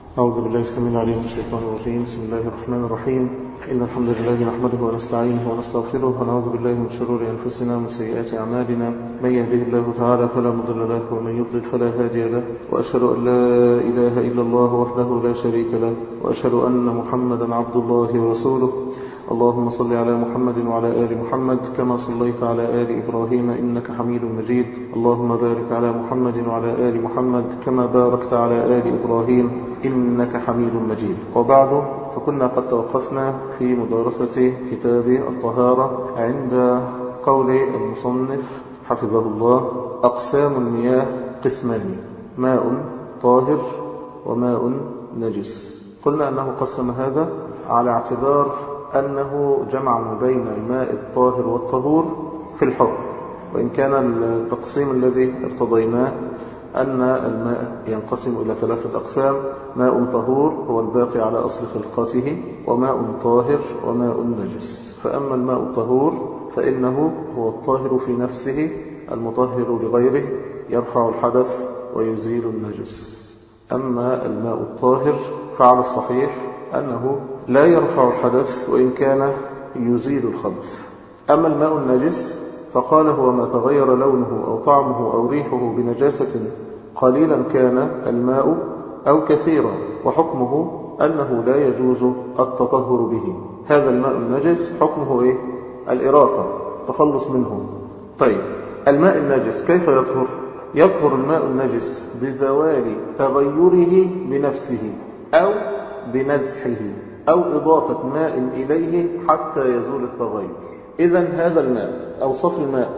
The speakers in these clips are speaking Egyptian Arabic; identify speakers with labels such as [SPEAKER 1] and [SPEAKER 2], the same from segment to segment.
[SPEAKER 1] أعوذ بالله السميع العليم من الشيطان الرجيم بسم الله الرحمن الرحيم إن الحمد لله نحمده ونستعينه ونستغفره ونعوذ بالله من شرور أنفسنا ومن سيئات أعمالنا من يهده الله تعالى فلا مضل له ومن يضلل فلا هادي له وأشهد أن لا إله إلا الله وحده لا شريك له وأشهد أن محمدا عبد الله ورسوله اللهم صل على محمد وعلى آل محمد كما صليت على آل إبراهيم إنك حميد مجيد اللهم بارك على محمد وعلى آل محمد كما باركت على آل إبراهيم إنك حميد مجيد وبعد فكنا قد توقفنا في مدارسة كتاب الطهارة عند قول المصنف حفظه الله أقسام المياه قسمان ماء طاهر وماء نجس قلنا أنه قسم هذا على اعتبار أنه جمع ما بين الماء الطاهر والطهور في الحكم وإن كان التقسيم الذي ارتضيناه أن الماء ينقسم إلى ثلاثة أقسام ماء طهور هو الباقي على أصل خلقته وماء طاهر وماء نجس فأما الماء الطهور فإنه هو الطاهر في نفسه المطهر لغيره يرفع الحدث ويزيل النجس أما الماء الطاهر فعلى الصحيح أنه لا يرفع الحدث وإن كان يزيل الخبث أما الماء النجس فقال هو ما تغير لونه أو طعمه أو ريحه بنجاسة قليلا كان الماء أو كثيرا وحكمه أنه لا يجوز التطهر به هذا الماء النجس حكمه إيه؟ الإراقة التخلص منه طيب الماء النجس كيف يطهر؟ يطهر الماء النجس بزوال تغيره بنفسه أو بنزحه أو إضافة ماء إليه حتى يزول التغير إذا هذا الماء أوصف الماء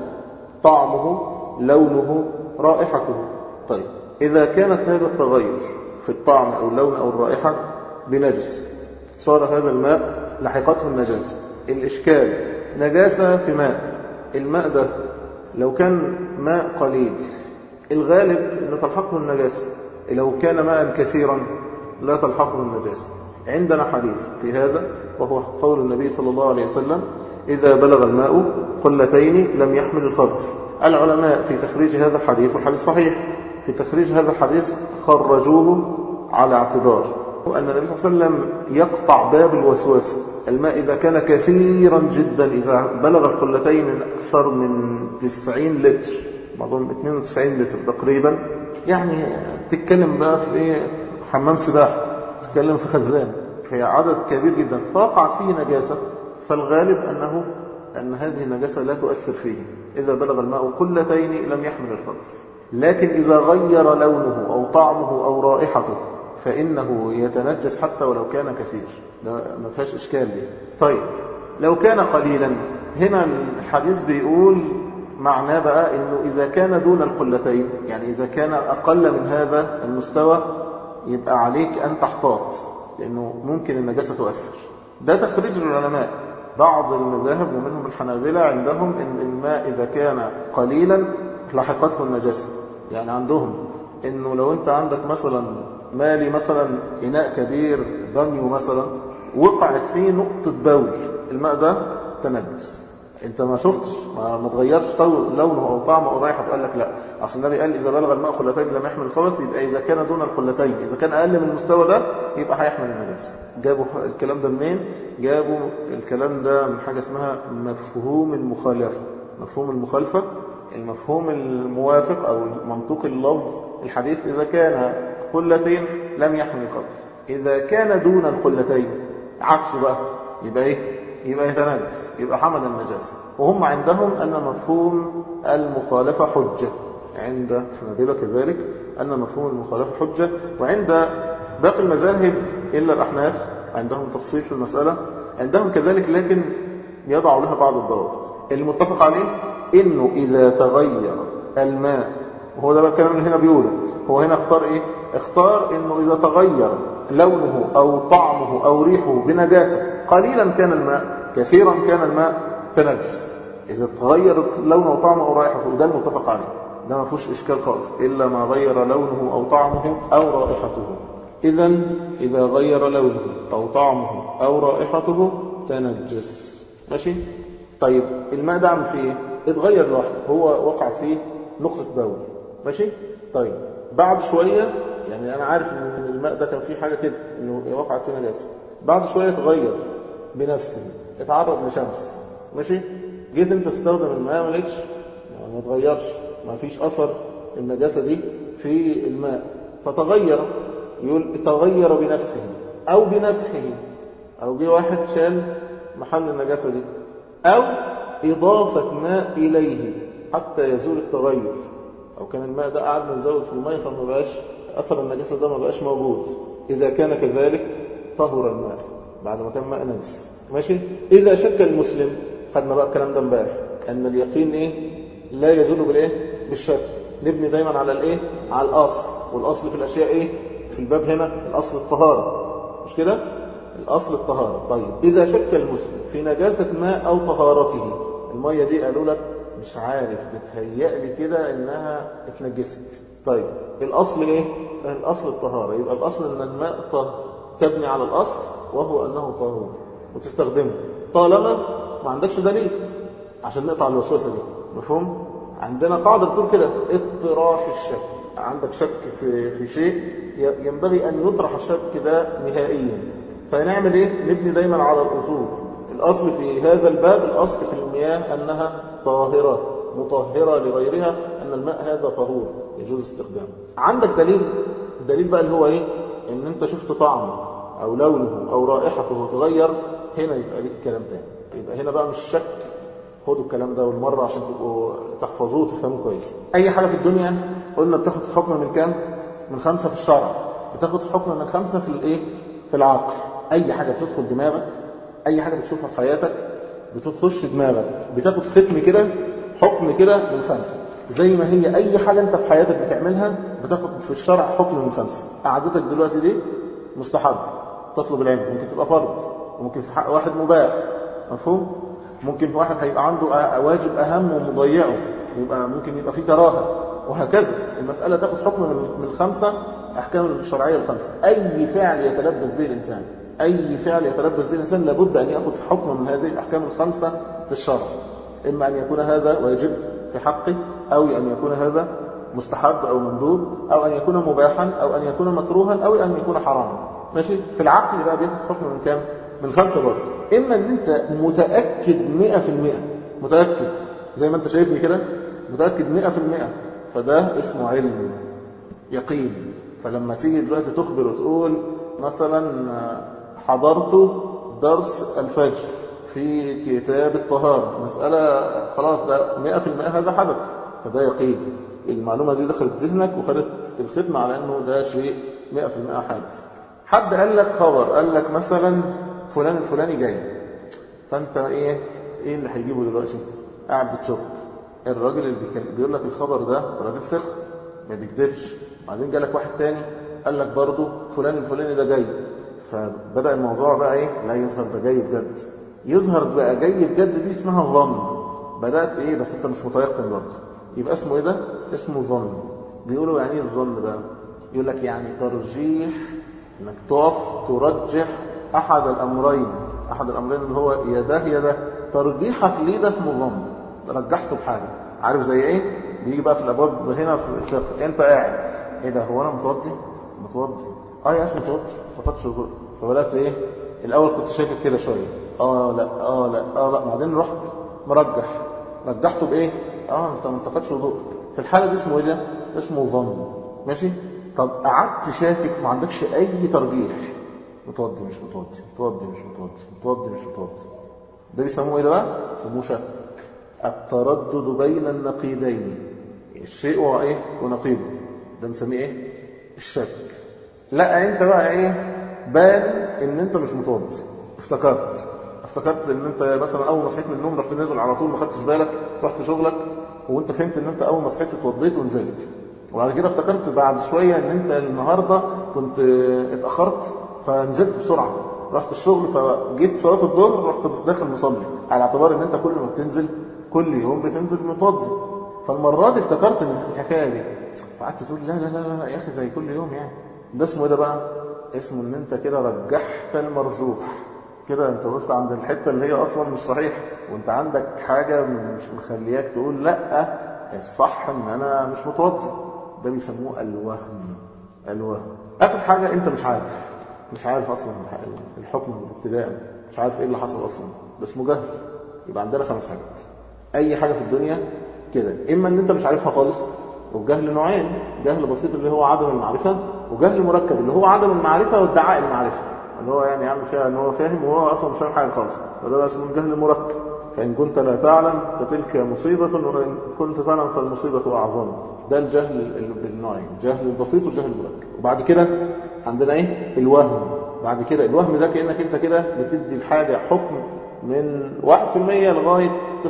[SPEAKER 1] طعمه لونه رائحته طيب إذا كانت هذا التغير في الطعم أو اللون أو الرائحة بنجس صار هذا الماء لحقته النجاسة الإشكال نجاسة في ماء الماء ده لو كان ماء قليل الغالب أن تلحقه النجاسة لو كان ماء كثيرا لا تلحقه النجاسة عندنا حديث في هذا وهو قول النبي صلى الله عليه وسلم إذا بلغ الماء قلتين لم يحمل الخبث العلماء في تخريج هذا الحديث والحديث صحيح في تخريج هذا الحديث خرجوه على اعتبار أن النبي صلى الله عليه وسلم يقطع باب الوسواس الماء إذا كان كثيرا جدا إذا بلغ القلتين أكثر من 90 لتر بعضهم 92 لتر تقريبا يعني تتكلم بقى في حمام سباحة تتكلم في خزان في عدد كبير جدا فوقع فيه نجاسة فالغالب أنه أن هذه النجاسة لا تؤثر فيه إذا بلغ الماء قلتين لم يحمل الخبث لكن إذا غير لونه أو طعمه أو رائحته فإنه يتنجس حتى ولو كان كثير ده ما فيهاش إشكال دي طيب لو كان قليلا هنا الحديث بيقول معناه بقى أنه إذا كان دون القلتين يعني إذا كان أقل من هذا المستوى يبقى عليك أن تحتاط لأنه ممكن النجاسة تؤثر ده تخريج العلماء بعض المذاهب ومنهم الحنابلة عندهم أن الماء إذا كان قليلا لحقته النجاسة يعني عندهم أنه لو أنت عندك مثلا مالي مثلا إناء كبير بانيو مثلا وقعت فيه نقطة بول الماء ده تنجس انت ما شفتش ما, ما تغيرش لونه او طعمه او رائحته قال لك لا اصل النبي قال اذا بلغ الماء قلتين لم يحمل الخبث يبقى اذا كان دون القلتين اذا كان اقل من المستوى ده يبقى هيحمل النجاسه جابوا الكلام ده منين جابوا الكلام ده من حاجه اسمها مفهوم المخالفه مفهوم المخالفه المفهوم الموافق او منطوق اللفظ الحديث اذا كان قلتين لم يحمل الخبث اذا كان دون القلتين عكسه بقى يبقى ايه يبقى يتنجس يبقى حمل النجاسة وهم عندهم أن مفهوم المخالفة حجة عند الحنابلة كذلك أن مفهوم المخالفة حجة وعند باقي المذاهب إلا الأحناف عندهم تفصيل في المسألة عندهم كذلك لكن يضع لها بعض الضوابط المتفق عليه إنه إذا تغير الماء وهو ده الكلام اللي هنا بيقوله هو هنا اختار إيه اختار إنه إذا تغير لونه أو طعمه أو ريحه بنجاسة قليلا كان الماء كثيرا كان الماء تنجس إذا تغير لونه أو طعمه أو رائحته ده المتفق عليه ده ما فيهوش إشكال خالص إلا ما غير لونه أو طعمه أو رائحته إذا إذا غير لونه أو طعمه أو رائحته تنجس ماشي طيب الماء ده عم فيه اتغير لوحده هو وقع فيه نقطة بول ماشي طيب بعد شوية يعني أنا عارف إن الماء ده كان فيه حاجة كده إنه وقعت فيه نجاسة بعد شوية اتغير بنفسه اتعرض لشمس ماشي جيت انت تستخدم الماء ما لقيتش ما اتغيرش ما فيش أثر النجاسة دي في الماء فتغير يقول تغير بنفسه أو بنسحه أو جه واحد شال محل النجاسة دي أو إضافة ماء إليه حتى يزول التغير أو كان الماء ده قعدنا نزود في الماء فما بقاش أثر النجاسة ده ما بقاش موجود إذا كان كذلك طهر الماء بعد ما كان ماء نجس ماشي إذا شك المسلم خدنا بقى الكلام ده امبارح أن اليقين إيه لا يزول بالإيه بالشك نبني دايما على الإيه على الأصل والأصل في الأشياء إيه في الباب هنا الأصل الطهارة مش كده الأصل الطهارة طيب إذا شك المسلم في نجاسة ماء أو طهارته المية دي قالوا لك مش عارف بتهيأ لي كده إنها اتنجست طيب الأصل إيه الأصل الطهارة يبقى الأصل إن الماء طهر تبني على الأصل وهو أنه طهور وتستخدمه طالما ما عندكش دليل عشان نقطع الوسوسة دي مفهوم عندنا قاعدة بتقول كده اطراح الشك عندك شك في, في شيء ينبغي أن يطرح الشك ده نهائيا فنعمل إيه؟ نبني دايما على الأصول الأصل في هذا الباب الأصل في المياه أنها طاهرة مطهرة لغيرها أن الماء هذا طهور يجوز استخدامه عندك دليل الدليل بقى اللي هو إيه؟ إن أنت شفت طعمه أو لونه أو رائحته تغير هنا يبقى ليك كلام تاني يبقى هنا بقى مش شك خدوا الكلام ده والمرة عشان تبقوا تحفظوه وتفهموه كويس أي حاجة في الدنيا قلنا بتاخد حكم من كام؟ من خمسة في الشرع بتاخد حكم من خمسة في الإيه؟ في العقل أي حاجة بتدخل دماغك أي حاجة بتشوفها في حياتك بتخش دماغك بتاخد ختم كده حكم كده من خمسة زي ما هي أي حاجة أنت في حياتك بتعملها بتاخد في الشرع حكم من خمسة قعدتك دلوقتي دي مستحب تطلب العلم ممكن تبقى فرض وممكن في حق واحد مباح مفهوم ممكن في واحد هيبقى عنده واجب أهم ومضيعه يبقى ممكن يبقى فيه كراهة وهكذا المسألة تاخد حكم من الخمسة أحكام الشرعية الخمسة أي فعل يتلبس به الإنسان أي فعل يتلبس به الإنسان لابد أن يأخذ حكم من هذه الأحكام الخمسة في الشرع إما أن يكون هذا واجب في حقه أو أن يكون هذا مستحب أو مندوب أو أن يكون مباحا أو أن يكون مكروها أو أن يكون حراما ماشي في العقل بقى بياخد حكم من كام من خمسة برضه إما أن أنت متأكد مئة في المئة متأكد زي ما أنت شايفني كده متأكد مئة في المئة فده اسمه علم يقين فلما تيجي دلوقتي تخبر وتقول مثلا حضرت درس الفجر في كتاب الطهارة مسألة خلاص ده مئة في المئة هذا حدث فده يقين المعلومة دي دخلت ذهنك وخدت الختم على أنه ده شيء مئة في المئة حادث حد قال لك خبر قال لك مثلا فلان الفلاني جاي فأنت إيه إيه اللي هيجيبه دلوقتي قاعد بتشك الراجل اللي بيقول لك الخبر ده راجل ثقة ما بيكذبش بعدين جالك واحد تاني قال لك برضه فلان الفلاني ده جاي فبدأ الموضوع بقى ايه لا يظهر ده جاي بجد يظهر بقى جاي بجد دي اسمها ظن بدأت ايه بس انت مش متيقن برضه يبقى اسمه ايه ده اسمه ظن بيقولوا يعني ايه الظن بقى يقول لك يعني ترجيح انك تقف ترجح احد الامرين احد الامرين اللي هو يا ده يا ده ترجيحك ليه ده اسمه ظن رجحته بحاجه عارف زي ايه بيجي بقى في الابواب هنا في الفقه انت قاعد ايه ده هو انا متوضي متوضي اه يا اخي متوضي ما تاخدش وضوء فبدات ايه الاول كنت شاكك كده شويه اه لا اه لا اه لا بعدين رحت مرجح رجحته بايه اه انت ما تاخدش وضوء في الحاله دي اسمه ايه ده اسمه ظن ماشي طب قعدت شاكك ما عندكش اي ترجيح متوضي مش متوضي متوضي مش متوضي متوضي مش متوضي ده بيسموه ايه ده بقى بيسموه شك التردد بين النقيضين الشيء وايه ونقيضه ده بنسميه ايه الشك لا انت بقى ايه بان ان انت مش متوضي افتكرت افتكرت ان انت مثلا اول ما صحيت من النوم رحت نازل على طول ما خدتش بالك رحت شغلك وانت فهمت ان انت اول ما صحيت اتوضيت ونزلت وبعد كده افتكرت بعد شويه ان انت النهارده كنت اتاخرت فنزلت بسرعه رحت الشغل فجيت صلاه الظهر رحت داخل مصلي على اعتبار ان انت كل ما بتنزل كل يوم بتنزل متوضي فالمره دي افتكرت الحكايه دي فقعدت تقول لا لا لا لا يا اخي زي كل يوم يعني ده اسمه ايه ده بقى اسمه ان انت كده رجحت المرجوح كده انت وقفت عند الحته اللي هي اصلا مش صحيح وانت عندك حاجه مش مخلياك تقول لا الصح ان انا مش متوضي ده بيسموه الوهم الوهم اخر حاجه انت مش عارف مش عارف اصلا الحكم ابتداء مش عارف ايه اللي حصل اصلا ده اسمه جهل يبقى عندنا خمس حاجات اي حاجه في الدنيا كده اما ان انت مش عارفها خالص والجهل نوعين جهل بسيط اللي هو عدم المعرفه وجهل مركب اللي هو عدم المعرفه وادعاء المعرفه اللي هو يعني يعمل فيها ان هو فاهم وهو اصلا مش فاهم حاجه خالص وده بقى اسمه الجهل المركب فان كنت لا تعلم فتلك مصيبه وان كنت تعلم فالمصيبه اعظم ده الجهل بالنوعين الجهل البسيط والجهل المركب وبعد كده عندنا ايه الوهم بعد كده الوهم ده كانك انت كده بتدي الحاجه حكم من 1% لغايه 49%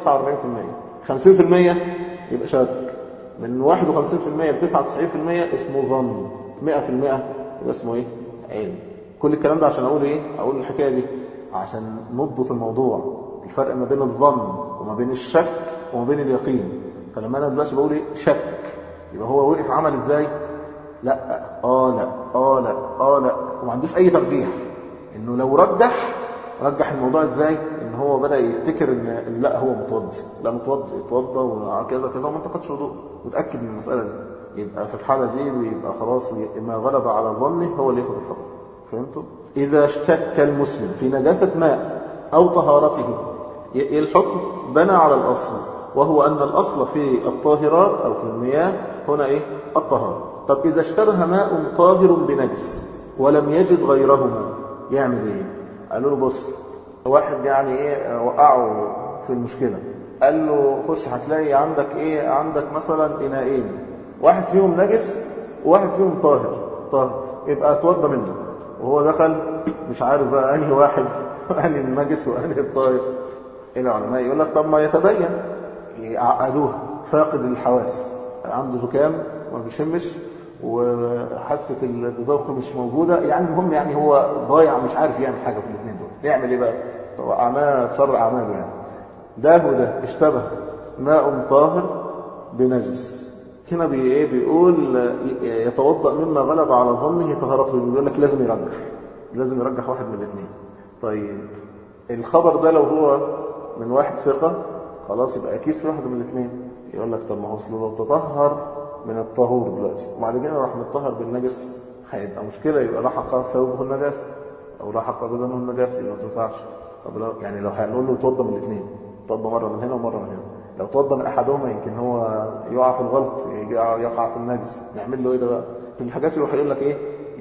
[SPEAKER 1] 50% يبقى شك من 51% ل 99% اسمه ظن 100% يبقى اسمه ايه علم كل الكلام ده عشان اقول ايه اقول الحكايه دي عشان نضبط الموضوع الفرق ما بين الظن وما بين الشك وما بين اليقين فلما انا دلوقتي بقول ايه شك يبقى هو وقف عمل ازاي لا اه لا اه لا اه لا وما عندوش اي ترجيح انه لو رجح رجح الموضوع ازاي ان هو بدا يفتكر ان لا هو متوضي لا متوضي اتوضى وكذا كذا وما انتقدش وضوء متاكد من المساله دي يبقى في الحاله دي بيبقى خلاص ما غلب على ظنه هو اللي ياخد الحكم فهمتوا اذا اشتك المسلم في نجاسه ماء او طهارته الحكم بنى على الاصل وهو ان الاصل في الطاهرات او في المياه هنا ايه الطهاره طب اذا اشتبه ماء طاهر بنجس ولم يجد غيرهما يعمل ايه قالوا له بص واحد يعني ايه وقعه في المشكله قال له خش هتلاقي عندك ايه عندك مثلا اناءين واحد فيهم نجس وواحد فيهم طاهر طاهر يبقى اتوضى منه وهو دخل مش عارف بقى انهي واحد انهي النجس وانهي الطاهر العلماء يقول لك طب ما يتبين يعقدوها فاقد الحواس عنده زكام وما بيشمش وحاسه الذوق مش موجوده يعني المهم يعني هو ضايع مش عارف يعمل حاجه في الاثنين دول يعمل ايه بقى هو اعمال شر اعماله يعني ده وده اشتبه ماء طاهر بنجس هنا بي ايه بيقول يتوضا مما غلب على ظنه طهارته بيقول لك لازم يرجح لازم يرجح واحد من الاثنين طيب الخبر ده لو هو من واحد ثقه خلاص يبقى اكيد في واحد من الاثنين يقول لك طب ما هو اصله لو تطهر من الطهور دلوقتي وبعد كده راح متطهر بالنجس هيبقى مشكله يبقى لحق ثوبه النجاسه او لحق بدنه النجاسه يبقى ما تنفعش طب لو يعني لو هنقول له توضى من الاثنين توضى مره من هنا ومره من هنا لو توضى من احدهما يمكن هو يقع في الغلط يقع في النجس نعمل له ايه ده بقى من الحاجات اللي هيقول لك ايه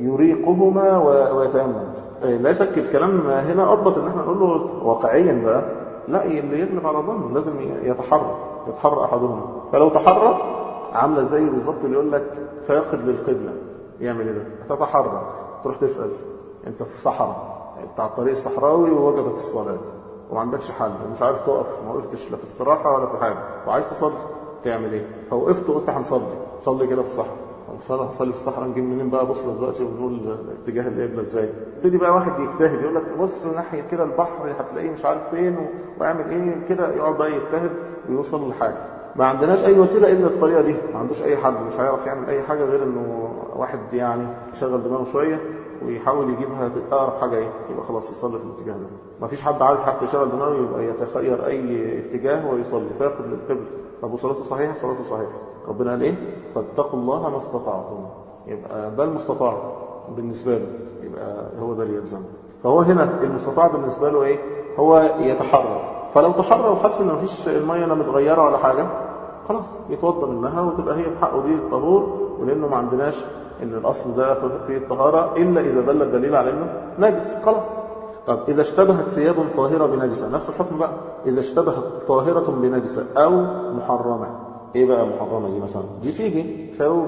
[SPEAKER 1] يريقهما ويتيمم لا شك الكلام هنا اضبط ان احنا نقول له واقعيا بقى لا اللي يغلب على ظنه لازم يتحرى يتحرى احدهما فلو تحرى عامله زي بالظبط اللي يقول لك فاقد للقبله يعمل ايه ده تتحرى تروح تسال انت في صحراء بتاع الطريق الصحراوي ووجبت الصلاه وما عندكش حل ومش عارف تقف ما وقفتش لا في استراحه ولا في حاجه وعايز تصلي تعمل ايه فوقفت وقلت هنصلي صلي كده في الصحراء طب هنصلي في الصحراء نجيب منين بقى بص دلوقتي ونقول اتجاه القبله ازاي يبتدي بقى واحد يجتهد يقول لك بص ناحيه كده البحر هتلاقيه مش عارف فين واعمل ايه كده يقعد بقى يجتهد ويوصل لحاجه ما عندناش اي وسيله الا الطريقه دي ما عندوش اي حد مش هيعرف يعمل اي حاجه غير انه واحد يعني يشغل دماغه شويه ويحاول يجيبها اقرب حاجه ايه يبقى خلاص يصلي في الاتجاه ده ما فيش حد عارف حتى يشغل دماغه يبقى يتخير اي اتجاه ويصلي فياخد للقبله طب وصلاته صحيحه صلاته صحيحه ربنا قال ايه فاتقوا الله ما استطعتم يبقى ده المستطاع بالنسبه له يبقى هو ده اللي يلزمه فهو هنا المستطاع بالنسبه له ايه هو يتحرى فلو تحرى وحس ان مفيش الميه لا متغيره ولا حاجه خلاص يتوضا منها وتبقى هي في حقه دي الطهور ولانه ما عندناش ان الاصل ده في الطهاره الا اذا دل الدليل على انه نجس خلاص طب اذا اشتبهت ثياب طاهره بنجسه نفس الحكم بقى اذا اشتبهت طاهره بنجسه او محرمه ايه بقى محرمه دي مثلا دي تيجي ثوب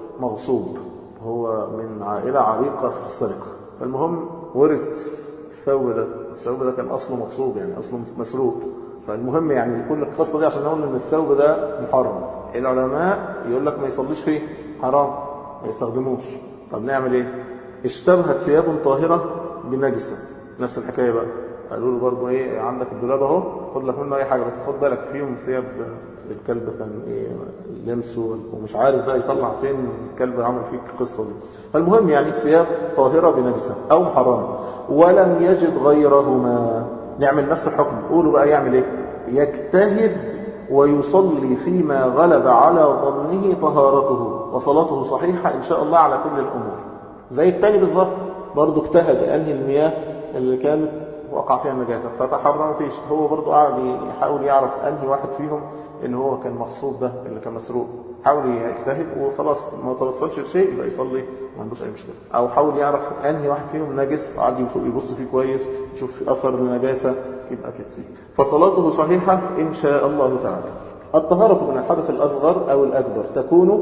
[SPEAKER 1] مغصوب هو من عائله عريقه في السرقه فالمهم ورث الثوب ده الثوب ده كان اصله مغصوب يعني اصله مسروق فالمهم يعني كل القصه دي عشان نقول ان الثوب ده محرم العلماء يقول لك ما يصليش فيه حرام ما يستخدموش طب نعمل ايه اشتبهت ثياب طاهره بنجسه نفس الحكايه بقى قالوا له برضه ايه عندك الدولاب اهو خد لك منه اي حاجه بس خد بالك فيهم ثياب الكلب كان ايه لمسه ومش عارف بقى يطلع فين الكلب عمل فيك القصه دي فالمهم يعني ثياب طاهره بنجسه او محرمه ولم يجد غيرهما نعمل نفس الحكم قولوا بقى يعمل ايه يجتهد ويصلي فيما غلب على ظنه طهارته وصلاته صحيحة إن شاء الله على كل الأمور زي التاني بالظبط برضه اجتهد أنهي المياه اللي كانت وقع فيها النجاسة فتحرم فيش هو برضه قاعد يحاول يعرف أنهي واحد فيهم اللي هو كان مغصوب ده اللي كان مسروق حاول يجتهد وخلاص ما توصلش لشيء يبقى يصلي ما عندوش اي مشكله او حاول يعرف انهي واحد فيهم نجس قعد يبص فيه كويس يشوف اثر النجاسه يبقى كده فصلاته صحيحه ان شاء الله تعالى الطهاره من الحدث الاصغر او الاكبر تكون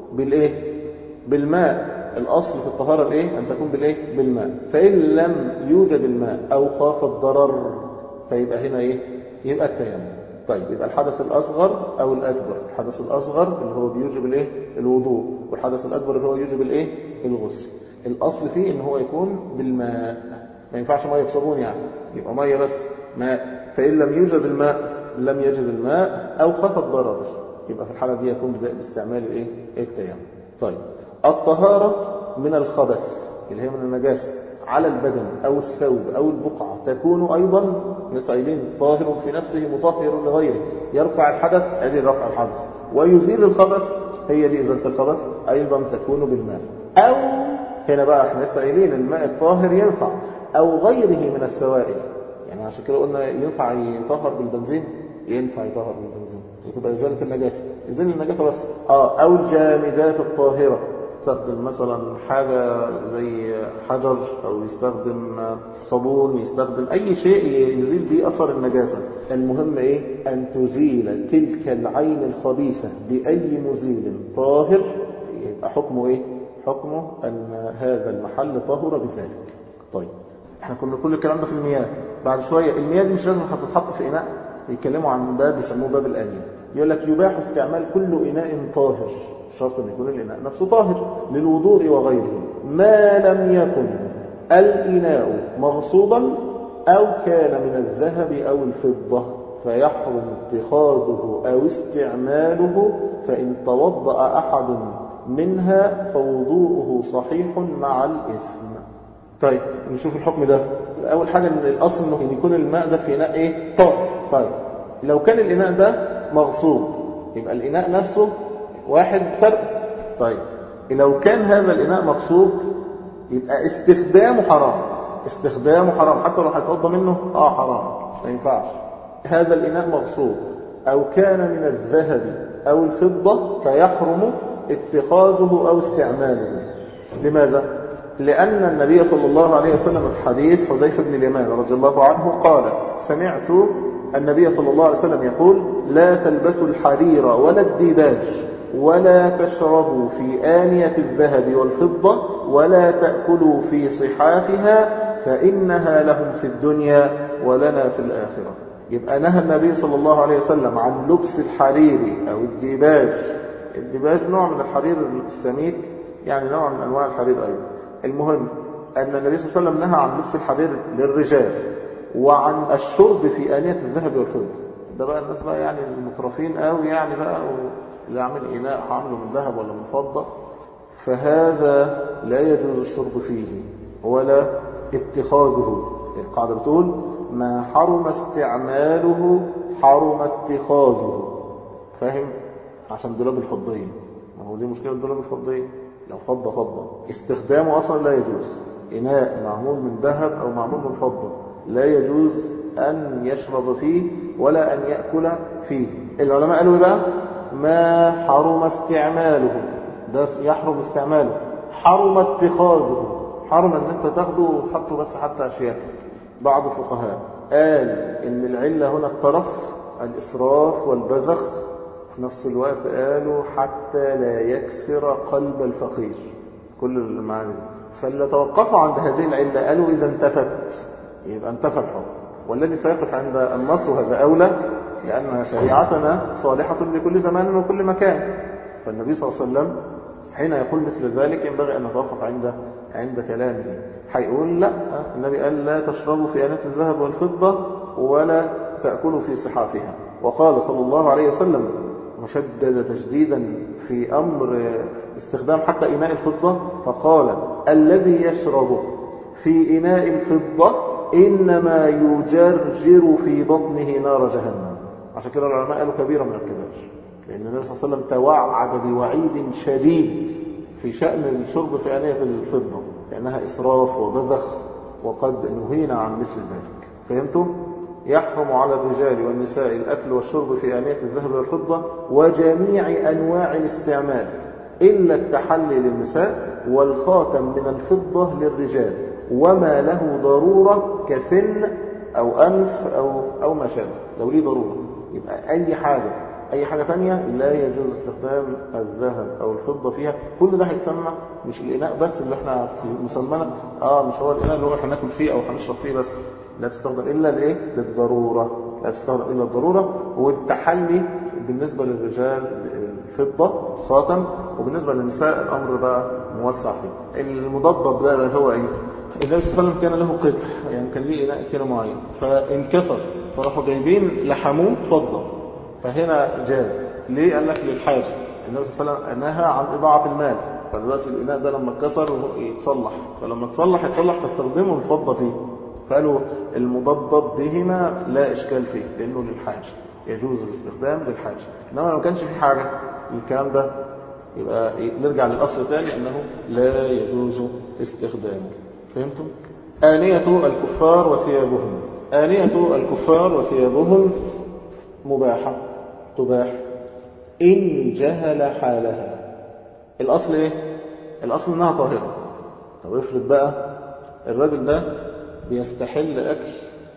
[SPEAKER 1] بالايه بالماء الاصل في الطهاره الايه ان تكون بالايه بالماء فان لم يوجد الماء او خاف الضرر فيبقى هنا ايه يبقى التيمم طيب يبقى الحدث الأصغر أو الأكبر الحدث الأصغر اللي هو بيوجب الايه الوضوء والحدث الأكبر اللي هو يوجب الايه الغسل الأصل فيه إن هو يكون بالماء ما ينفعش مية بصابون يعني يبقى مية بس ماء فإن لم يوجد الماء لم يجد الماء أو خف الضرر يبقى في الحالة دي يكون باستعمال الايه التيمم طيب الطهارة من الخبث اللي هي من النجاسة على البدن أو الثوب أو البقعة تكون أيضا لسائلين طاهر في نفسه مطهر لغيره يرفع الحدث أدي رفع الحدث ويزيل الخبث هي دي إزالة الخبث أيضا تكون بالماء أو هنا بقى احنا سائلين الماء الطاهر ينفع أو غيره من السوائل يعني عشان كده قلنا ينفع يطهر بالبنزين ينفع يطهر بالبنزين وتبقى إزالة النجاسة إزالة النجاسة بس آه أو الجامدات الطاهرة يستخدم مثلا حاجة زي حجر أو يستخدم صابون يستخدم أي شيء يزيل به أثر النجاسة المهم إيه أن تزيل تلك العين الخبيثة بأي مزيل طاهر يبقى حكمه إيه حكمه أن هذا المحل طهر بذلك طيب احنا كنا كل الكلام ده في المياه بعد شوية المياه دي مش لازم هتتحط في إناء يتكلموا عن باب يسموه باب الآنية يقول لك يباح استعمال كل إناء طاهر شرط أن يكون الإناء نفسه طاهر للوضوء وغيره ما لم يكن الإناء مغصوبا أو كان من الذهب أو الفضة فيحرم اتخاذه أو استعماله فإن توضأ أحد منها فوضوءه صحيح مع الإثم طيب نشوف الحكم ده أول حاجة أن الأصل أنه يكون الماء ده في إناء إيه؟ طاهر طيب لو كان الإناء ده مغصوب يبقى الإناء نفسه واحد سرق طيب لو كان هذا الإناء مغصوب يبقى استخدامه حرام استخدامه حرام حتى لو هيتوضى منه اه حرام ما ينفعش هذا الإناء مغصوب أو كان من الذهب أو الفضة فيحرم اتخاذه أو استعماله لماذا؟ لأن النبي صلى الله عليه وسلم في حديث حذيفة بن اليمان رضي الله عنه قال سمعت النبي صلى الله عليه وسلم يقول لا تلبسوا الحرير ولا الديباج ولا تشربوا في آنية الذهب والفضة ولا تأكلوا في صحافها فإنها لهم في الدنيا ولنا في الآخرة يبقى نهى النبي صلى الله عليه وسلم عن لبس الحرير أو الديباج الديباج نوع من الحرير السميك يعني نوع من أنواع الحرير أيضا المهم أن النبي صلى الله عليه وسلم نهى عن لبس الحرير للرجال وعن الشرب في آنية الذهب والفضة ده بقى الناس بقى يعني المترفين قوي يعني بقى اللي عامل إناء عامله من ذهب ولا من فضة فهذا لا يجوز الشرب فيه ولا اتخاذه القاعدة بتقول ما حرم استعماله حرم اتخاذه فاهم عشان دولاب الفضية ما هو دي مشكلة الدولاب الفضية لو فضة فضة استخدامه أصلا لا يجوز إناء معمول من ذهب أو معمول من فضة لا يجوز أن يشرب فيه ولا أن يأكل فيه العلماء قالوا بقى ما حرم استعماله ده يحرم استعماله حرم اتخاذه حرم ان انت تاخده وتحطه بس حتى اشياء بعض الفقهاء قال ان العله هنا الطرف الاسراف والبذخ في نفس الوقت قالوا حتى لا يكسر قلب الفقير كل المعاني فاللي توقفوا عند هذه العله قالوا اذا انتفت يبقى انتفى الحكم والذي سيقف عند النص وهذا اولى لأن شريعتنا صالحة لكل زمان وكل مكان فالنبي صلى الله عليه وسلم حين يقول مثل ذلك ينبغي أن نتوقف عند عند كلامه هيقول لا النبي قال لا تشربوا في آنات الذهب والفضة ولا تأكلوا في صحافها وقال صلى الله عليه وسلم وشدد تشديدا في أمر استخدام حتى إناء الفضة فقال الذي يشرب في إناء الفضة إنما يجرجر في بطنه نار جهنم عشان كده العلماء قالوا كبيرة من الكبائر لأن النبي صلى الله عليه وسلم توعد بوعيد شديد في شأن الشرب في آنية الفضة لأنها إسراف وبذخ وقد نهينا عن مثل ذلك فهمتم؟ يحرم على الرجال والنساء الأكل والشرب في آنية الذهب والفضة وجميع أنواع الاستعمال إلا التحلي للنساء والخاتم من الفضة للرجال وما له ضرورة كسن أو أنف أو, أو ما شابه لو ليه ضرورة يبقى أي حاجة أي حاجة تانية لا يجوز استخدام الذهب أو الفضة فيها كل ده هيتسمى مش الإناء بس اللي احنا في مسمنا آه مش هو الإناء اللي هو هناكل فيه أو هنشرب فيه بس لا تستخدم إلا لإيه؟ للضرورة لا تستخدم إلا الضرورة والتحلي بالنسبة للرجال الفضة خاتم وبالنسبة للنساء الأمر بقى موسع فيه المضبط ده اللي هو إيه؟ النبي صلى الله عليه وسلم كان له قطع يعني كان ليه إناء كده معين فانكسر فراحوا جايبين لحموه فضة فهنا جاز ليه قال لك للحاجة النبي صلى الله عليه وسلم نهى عن إضاعة المال فدلوقتي الإناء ده لما اتكسر يتصلح فلما تصلح يتصلح فاستخدموا الفضة فيه فقالوا المضبط بهما لا إشكال فيه لأنه للحاجة يجوز الاستخدام للحاجة إنما لو ما كانش في حاجة الكلام ده يبقى نرجع للأصل ثاني أنه لا يجوز استخدامه فهمتم؟ آنية الكفار وثيابهم آنية الكفار وثيابهم مباحة تباح إن جهل حالها الأصل إيه؟ الأصل إنها طاهرة طب افرض بقى الراجل ده بيستحل أكل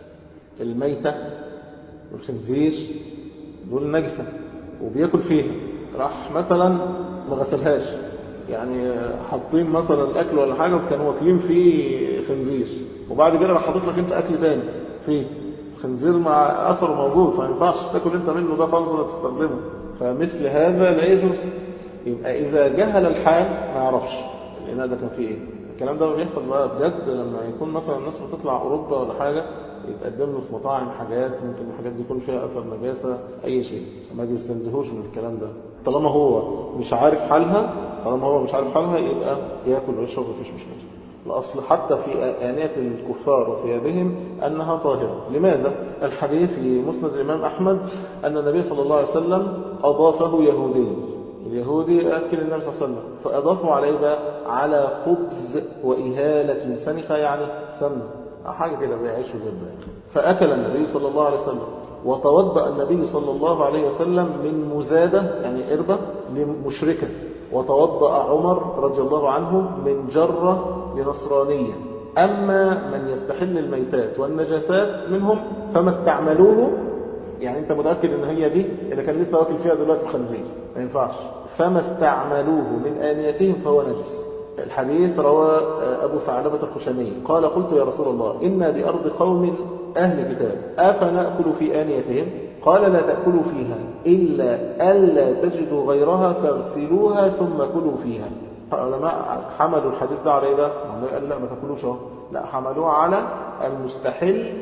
[SPEAKER 1] الميتة والخنزير دول نجسة وبياكل فيها راح مثلا ما غسلهاش يعني حاطين مثلا الاكل ولا حاجه وكانوا واكلين فيه خنزير وبعد كده راح حاطط لك انت اكل تاني فيه خنزير مع اثره موجود فما ينفعش تاكل انت منه ده خالص ولا تستخدمه فمثل هذا لا يجوز يبقى اذا جهل الحال ما يعرفش الاناء ده كان فيه ايه الكلام ده بيحصل بقى بجد لما يكون مثلا الناس بتطلع اوروبا ولا حاجه يتقدم له في مطاعم حاجات ممكن الحاجات دي يكون فيها اثر نجاسه اي شيء ما بيستنزهوش من الكلام ده طالما هو مش عارف حالها طالما هو مش عارف حالها يبقى ياكل ويشرب مفيش مشكله الأصل حتى في آنية الكفار وثيابهم أنها طاهرة لماذا؟ الحديث في مسند الإمام أحمد أن النبي صلى الله عليه وسلم أضافه يهودي اليهودي أكل النبي صلى الله عليه وسلم فأضافوا عليه بقى على خبز وإهالة سنخة يعني سمنة حاجة كده زي عيش وزبدة فأكل النبي صلى الله عليه وسلم وتوضأ النبي صلى الله عليه وسلم من مزادة يعني قربة لمشركة وتوضأ عمر رضي الله عنه من جرة لنصرانية أما من يستحل الميتات والنجاسات منهم فما استعملوه يعني أنت متأكد أن هي دي اللي كان لسه واكل فيها دلوقتي الخنزير ما ينفعش فما استعملوه من آنيتهم فهو نجس الحديث روى أبو ثعلبة الخشني قال قلت يا رسول الله إنا بأرض قوم أهل كتاب أفنأكل في آنيتهم قال لا تأكلوا فيها إلا ألا تجدوا غيرها فاغسلوها ثم كلوا فيها العلماء حملوا الحديث ده على ايه بقى؟ قال لا ما تاكلوش اهو لا حملوه على المستحل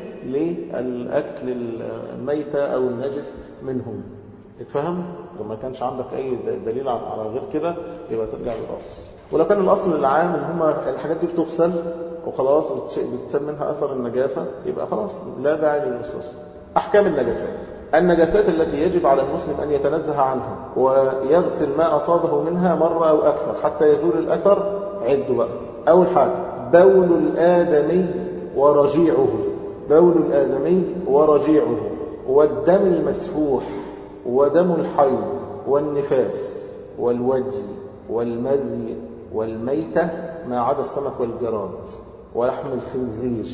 [SPEAKER 1] للأكل الميتة أو النجس منهم اتفهم؟ لو ما كانش عندك أي دليل على غير كده يبقى ترجع للأصل ولو كان الأصل العام إن هما الحاجات دي بتغسل وخلاص بتسمى منها أثر النجاسة يبقى خلاص لا داعي للوسوسة أحكام النجاسات النجاسات التي يجب على المسلم أن يتنزه عنها ويغسل ما أصابه منها مرة أو أكثر حتى يزول الأثر عد بقى أول حاجة بول الآدمي ورجيعه بول الآدمي ورجيعه والدم المسفوح ودم الحيض والنفاس والوجه والمذي والميتة ما عدا السمك والجراد ولحم الخنزير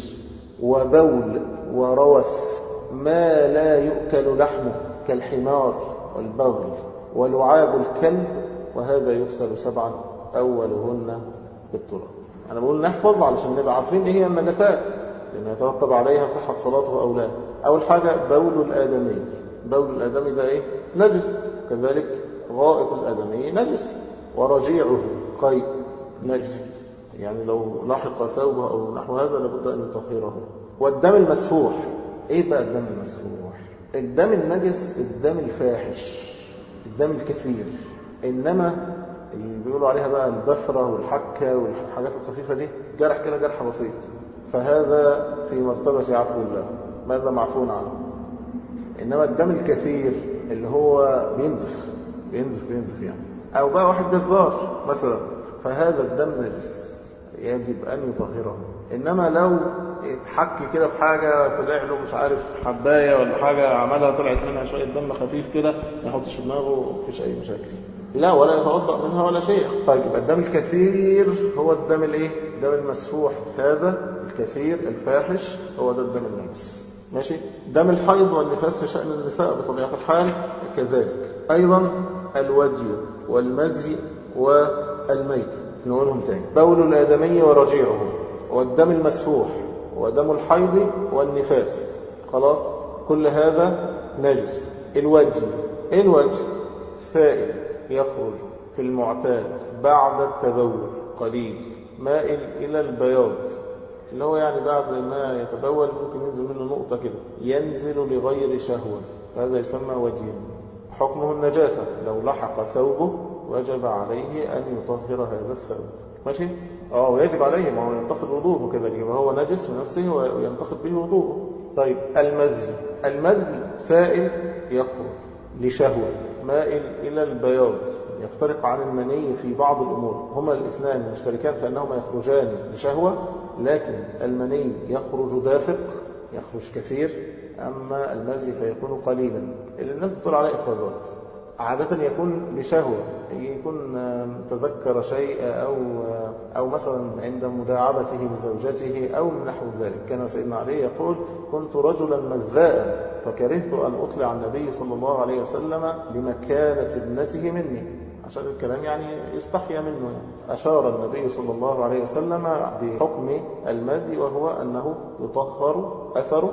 [SPEAKER 1] وبول وروث ما لا يؤكل لحمه كالحمار والبغل ولعاب الكلب وهذا يغسل سبعا أولهن بالتراب أنا بقول نحفظ علشان نبقى عارفين إيه هي النجاسات لأن يترتب عليها صحة صلاته أو لا أول حاجة بول الآدمي بول الآدمي ده إيه؟ نجس كذلك غائط الآدمي نجس ورجيعه قيء نجس يعني لو لحق ثوبه أو نحو هذا لابد أن يطهره والدم المسفوح ايه بقى الدم المسفوح الدم النجس الدم الفاحش الدم الكثير انما اللي بيقولوا عليها بقى البثرة والحكة والحاجات الخفيفة دي جرح كده جرح بسيط فهذا في مرتبة عفو الله ماذا معفو عنه انما الدم الكثير اللي هو بينزف بينزف بينزف يعني او بقى واحد جزار مثلا فهذا الدم نجس يجب أن يطهره إنما لو اتحك كده في حاجة طلع له مش عارف حباية ولا حاجة عملها طلعت منها شوية دم خفيف كده ما يحطش في دماغه مفيش أي مشاكل لا ولا يتوضأ منها ولا شيء طيب يبقى الدم الكثير هو الدم الايه الدم المسفوح هذا الكثير الفاحش هو ده الدم النجس ماشي دم الحيض والنفاس في شأن النساء بطبيعة الحال كذلك أيضا الودي والمزي والميت نقولهم تاني بول الآدمي ورجيعه والدم المسفوح ودم الحيض والنفاس خلاص كل هذا نجس الوجه الوجه سائل يخرج في المعتاد بعد التبول قليل مائل إلى البياض اللي هو يعني بعد ما يتبول ممكن ينزل منه نقطة كده ينزل لغير شهوة هذا يسمى وجه حكمه النجاسة لو لحق ثوبه وجب عليه أن يطهر هذا الثوب ماشي؟ اه ويجب عليه ما هو ينتقد وضوءه كده يبقى هو نجس بنفسه وينتقد به وضوءه طيب المزي المزي سائل يخرج لشهوة مائل إلى البياض يفترق عن المني في بعض الأمور هما الاثنان مشتركان في أنهما يخرجان لشهوة لكن المني يخرج دافق يخرج كثير أما المزي فيكون قليلا اللي الناس بتقول عليه إفرازات عادة يكون لشهوة يكون تذكر شيء أو أو مثلا عند مداعبته لزوجته أو من نحو ذلك كان سيدنا علي يقول كنت رجلا مذاء فكرهت أن أطلع النبي صلى الله عليه وسلم لمكانة ابنته مني عشان الكلام يعني يستحيا منه يعني. أشار النبي صلى الله عليه وسلم بحكم المذي وهو أنه يطهر أثره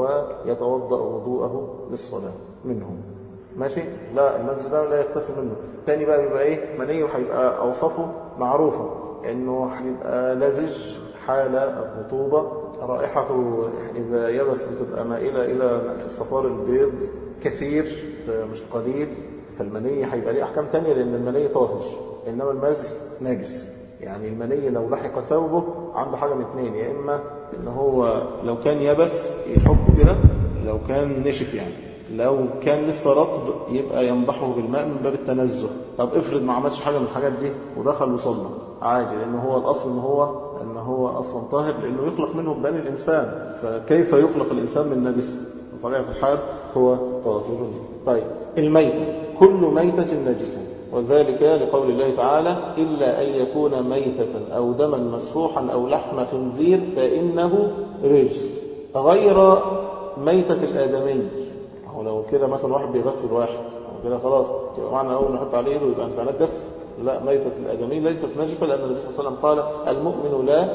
[SPEAKER 1] ويتوضأ وضوءه للصلاة منه ماشي لا المنزل ده لا يغتسل منه تاني بقى بيبقى ايه منيه هيبقى اوصافه معروفه انه هيبقى لزج حال الرطوبه رائحته اذا يبس بتبقى مائله الى صفار البيض كثير مش قليل فالمني هيبقى ليه احكام تانية لان المني طاهر انما المزي نجس يعني المني لو لحق ثوبه عنده حاجه من اثنين يا اما ان هو لو كان يبس يحكه كده لو كان نشف يعني لو كان لسه رطب يبقى ينضحه بالماء من باب التنزه طب افرض ما عملش حاجه من الحاجات دي ودخل وصلى عادي لان هو الاصل ان هو ان هو اصلا طاهر لانه يخلق منه بني الانسان فكيف يخلق الانسان من نجس بطبيعه الحال هو طاهر طيب الميتة كل ميتة نجسة وذلك لقول الله تعالى إلا أن يكون ميتة أو دما مسفوحا أو لحم خنزير فإنه رجس غير ميتة الآدمي هو لو كده مثلا واحد بيغسل واحد أو كده خلاص يبقى معنى أول نحط عليه يده يبقى أنت نجس لا ميتة الآدمي ليست نجسة لأن النبي صلى الله عليه وسلم قال المؤمن لا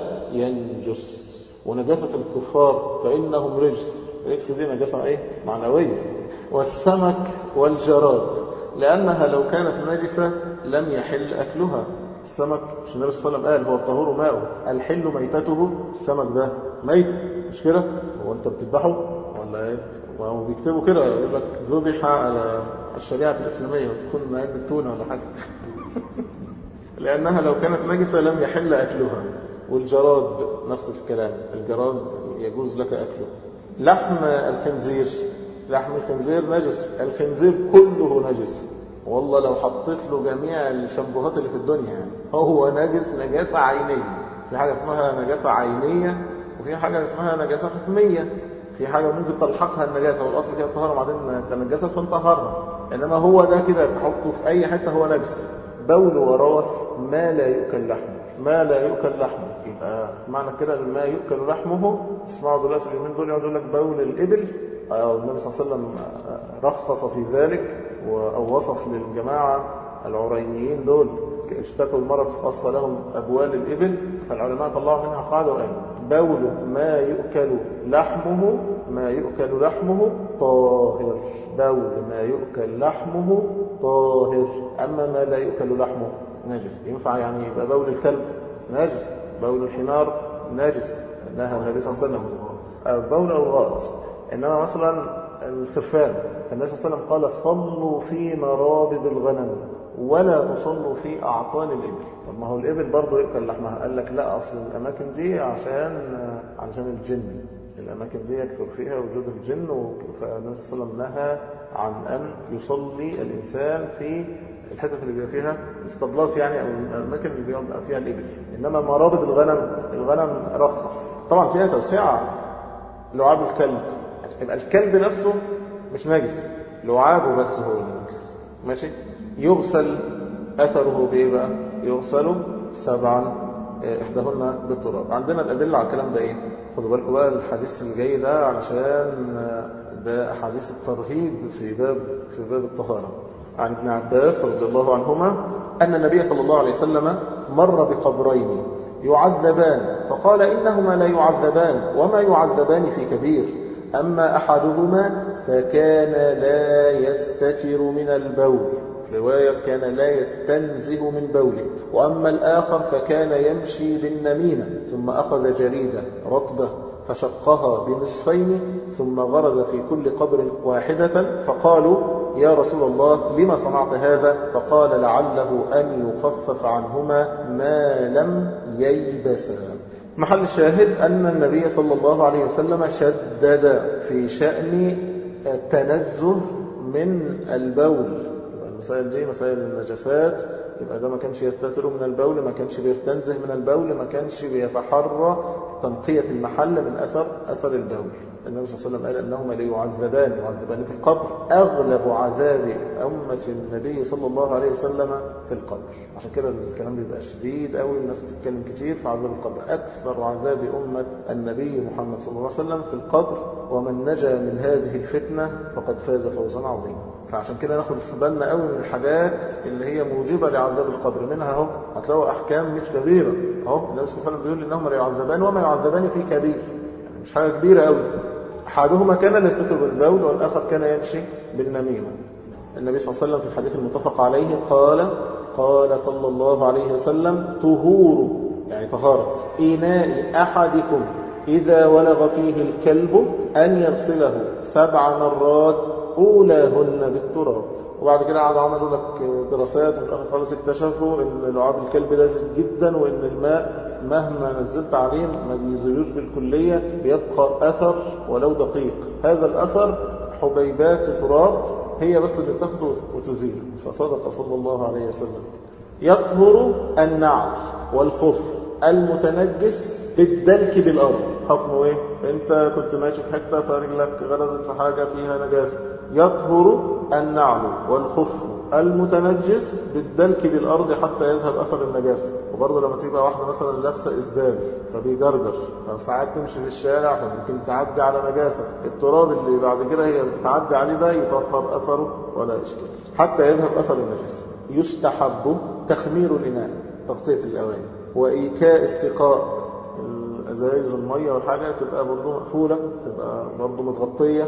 [SPEAKER 1] ينجس ونجاسة الكفار فإنهم رجس الرجس دي نجاسة إيه؟ معنوية والسمك والجراد لأنها لو كانت نجسة لم يحل أكلها السمك مش النبي صلى الله عليه وسلم قال هو الطهور ماؤه الحل ميتته السمك ده ميت مش كده هو انت بتذبحه ولا ايه وهو بيكتبوا كده يقول لك ذبح على الشريعة الإسلامية وتكون علم التونة ولا حاجة لأنها لو كانت نجسة لم يحل أكلها والجراد نفس الكلام الجراد يجوز لك أكله لحم الخنزير لحم الخنزير نجس الخنزير كله نجس والله لو حطيت له جميع الشامبوهات اللي في الدنيا يعني هو نجس نجاسة عينية في حاجة اسمها نجاسة عينية وفي حاجة اسمها نجاسة حكمية في حاجة ممكن تلحقها النجاسة والأصل كده الطهارة وبعدين تنجست فانطهرها إنما هو ده كده تحطه في أي حتة هو نجس بول وروث ما لا يؤكل لحمه ما لا يؤكل لحمه يبقى معنى كده ان ما يؤكل لحمه تسمعوا دلوقتي اليومين دول يقعدوا لك بول الإبل أو النبي صلى الله عليه وسلم رخص في ذلك أو وصف للجماعة العرينيين دول اشتكوا المرض فأصل لهم أبوال الإبل فالعلماء طلعوا منها قاعدة وقالوا بول ما يؤكل لحمه ما يؤكل لحمه طاهر بول ما يؤكل لحمه طاهر أما ما لا يؤكل لحمه نجس ينفع يعني يبقى بول الكلب نجس بول الحمار نجس نهى النبي صلى الله عليه وسلم بول أو الغائط إنما مثلا الخرفان النبي صلى الله عليه وسلم قال صلوا في مرابض الغنم ولا تصلوا في أعطان الإبل طب ما هو الإبل برضه يؤكل لحمها قال لك لا أصل الأماكن دي عشان عشان الجن الأماكن دي يكثر فيها وجود الجن فالنبي صلى الله عليه وسلم نهى عن أن يصلي الإنسان في الحتت اللي بيبقى فيها اسطبلات يعني او الاماكن اللي بيبقى فيها الابل انما مرابط الغنم الغنم رخص طبعا فيها توسعه لعاب الكلب يبقى الكلب نفسه مش نجس لعابه بس هو النجس ماشي يغسل اثره بايه بقى يغسل سبعا احداهن بالتراب عندنا الادله على الكلام ده ايه خدوا بالكم بقى الحديث اللي جاي ده علشان ده احاديث الترهيب في باب في باب الطهاره عن ابن عباس رضي الله عنهما ان النبي صلى الله عليه وسلم مر بقبرين يعذبان فقال انهما لا يعذبان وما يعذبان في كبير اما احدهما فكان لا يستتر من البول رواية كان لا يستنزه من بوله وأما الآخر فكان يمشي بالنميمة ثم أخذ جريدة رطبة فشقها بنصفين ثم غرز في كل قبر واحدة فقالوا يا رسول الله لما صنعت هذا فقال لعله أن يخفف عنهما ما لم ييبسا محل الشاهد أن النبي صلى الله عليه وسلم شدد في شأن التنزه من البول المسائل دي مسائل النجاسات يبقى ده ما كانش يستتر من البول ما كانش بيستنزه من البول ما كانش بيتحرى تنقية المحل من أثر أثر البول النبي صلى الله عليه وسلم قال أنهما ليعذبان يعذبان في القبر أغلب عذاب أمة النبي صلى الله عليه وسلم في القبر عشان كده الكلام بيبقى شديد قوي الناس تتكلم كتير في عذاب القبر أكثر عذاب أمة النبي محمد صلى الله عليه وسلم في القبر ومن نجا من هذه الفتنة فقد فاز فوزا عظيما فعشان كده ناخد في بالنا قوي من الحاجات اللي هي موجبة لعذاب القبر منها اهو هتلاقوا أحكام مش كبيرة اهو النبي صلى الله عليه وسلم بيقول إنهما لا يعذبان وما يعذبان في كبير يعني مش حاجة كبيرة قوي أحدهما كان لا يستتر بالبول والآخر كان يمشي بالنميمة النبي صلى الله عليه وسلم في الحديث المتفق عليه قال قال صلى الله عليه وسلم طهور يعني طهارة إناء أحدكم إذا ولغ فيه الكلب أن يغسله سبع مرات أولاهن بالتراب وبعد كده قعدوا عملوا لك دراسات وفي الآخر خالص اكتشفوا إن لعاب الكلب لازم جدا وإن الماء مهما نزلت عليه ما بيزيلوش بالكلية بيبقى أثر ولو دقيق هذا الأثر حبيبات تراب هي بس اللي تاخده وتزيله فصدق صلى الله عليه وسلم يطهر النعل والخف المتنجس بالدلك بالأرض حكمه ايه انت كنت ماشي في حته فرجلك غرزت في حاجه فيها نجاسه يطهر النعل والخف المتنجس بالدلك بالارض حتى يذهب اثر النجاسه وبرضه لما تبقى واحده مثلا لابسه اسدال فبيجرجر فساعات تمشي في الشارع فممكن تعدي على نجاسه التراب اللي بعد كده هي بتعدي عليه ده يطهر اثره ولا اشكال حتى يذهب اثر النجاسه يستحب تخمير الاناء تغطيه الاواني وايكاء السقاء ازايز الميه والحاجه تبقى برضه مقفوله تبقى برضه متغطيه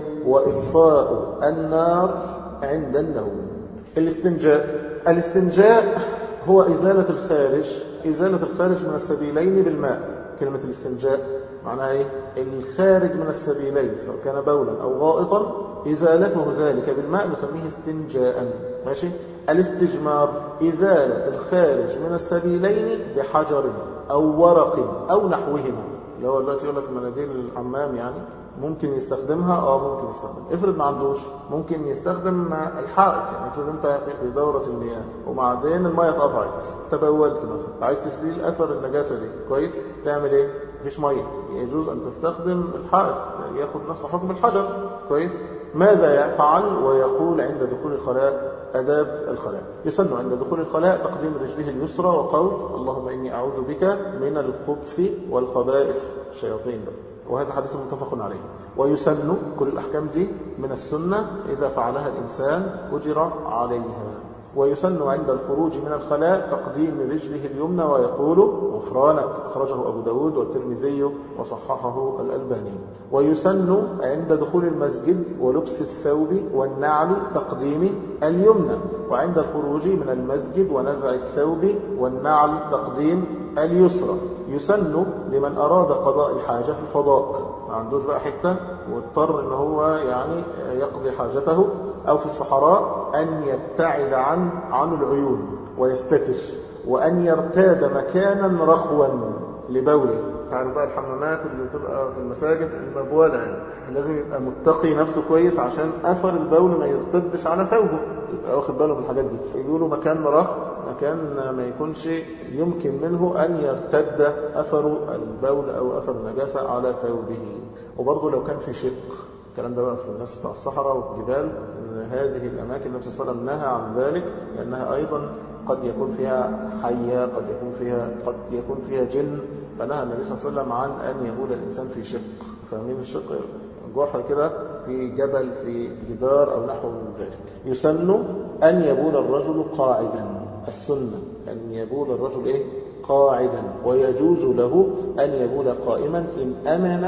[SPEAKER 1] واطفاء النار عند النوم الاستنجاء الاستنجاء هو ازاله الخارج ازاله الخارج من السبيلين بالماء كلمه الاستنجاء معناها ايه الخارج من السبيلين سواء كان بولا او غائطا ازالته ذلك بالماء نسميه استنجاء ماشي الاستجمار ازاله الخارج من السبيلين بحجر او ورق او نحوهما اللي هو دلوقتي يقول لك مناديل الحمام يعني ممكن يستخدمها اه ممكن يستخدم افرض ما عندوش ممكن يستخدم الحائط يعني افرض انت في دوره المياه وبعدين الميه اتقطعت تبولت مثلا عايز تشيل اثر النجاسه دي كويس تعمل ايه مفيش ميه يجوز ان تستخدم الحائط ياخد نفس حكم الحجر كويس ماذا يفعل ويقول عند دخول الخلاء أداب الخلاء يسن عند دخول الخلاء تقديم رجله اليسرى وقول اللهم إني أعوذ بك من الخبث والخبائث الشياطين بقى. وهذا حديث متفق عليه ويسن كل الأحكام دي من السنة إذا فعلها الإنسان أجر عليها ويسن عند الخروج من الخلاء تقديم رجله اليمنى ويقول غفرانك أخرجه أبو داود والترمذي وصححه الألباني ويسن عند دخول المسجد ولبس الثوب والنعل تقديم اليمنى وعند الخروج من المسجد ونزع الثوب والنعل تقديم اليسرى يسن لمن أراد قضاء الحاجة في الفضاء ما عندوش بقى حتة واضطر ان هو يعني يقضي حاجته أو في الصحراء أن يبتعد عن عن العيون ويستتر وأن يرتاد مكانا رخوا لبوله حضرتك عارف بقى الحمامات اللي بتبقى في المساجد المبولة يعني لازم يبقى متقي نفسه كويس عشان أثر البول ما يرتدش على ثوبه يبقى واخد باله من الحاجات دي يقولوا مكان مرخ مكان ما يكونش يمكن منه أن يرتد أثر البول أو أثر النجاسة على ثوبه وبرضه لو كان في شق الكلام ده بقى في الناس بتاع الصحراء والجبال ان هذه الاماكن النبي صلى الله عليه وسلم نهى عن ذلك لانها ايضا قد يكون فيها حيه قد يكون فيها قد يكون فيها جن فنهى النبي صلى الله عليه وسلم عن ان يبول الانسان في شق فاهمين الشق جحر كده في جبل في جدار او نحو من ذلك يسن ان يبول الرجل قاعدا السنه ان يبول الرجل ايه قاعدا ويجوز له ان يبول قائما ان امن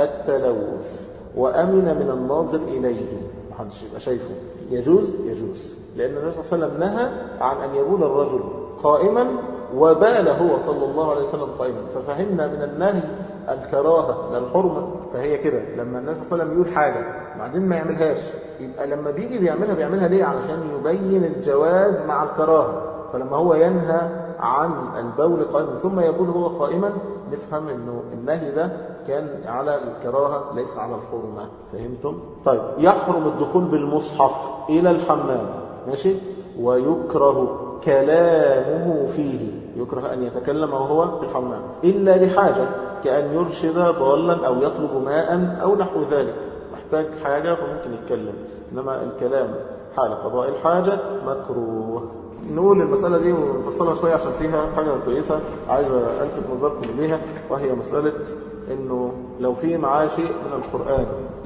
[SPEAKER 1] التلوث وأمن من الناظر إليه محدش يبقى شايفه يجوز يجوز لأن النبي صلى الله عليه وسلم نهى عن أن يبول الرجل قائما وبال هو صلى الله عليه وسلم قائما ففهمنا من النهي الكراهة للحرمة فهي كده لما النبي صلى الله عليه وسلم يقول حاجة بعدين ما يعملهاش يبقى لما بيجي بيعملها بيعملها ليه علشان يبين الجواز مع الكراهة فلما هو ينهى عن البول قائما ثم يبول هو قائما نفهم انه النهي ده كان على الكراهه ليس على الحرمه فهمتم طيب يحرم الدخول بالمصحف الى الحمام ماشي ويكره كلامه فيه يكره ان يتكلم وهو في الحمام الا لحاجه كان يرشد ضالا او يطلب ماء او نحو ذلك محتاج حاجه فممكن يتكلم انما الكلام حال قضاء الحاجه مكروه نقول المسألة دي ونفصلها شوية عشان فيها حاجة كويسة عايز ألفت نظركم إليها وهي مسألة إنه لو في معاه شيء من القرآن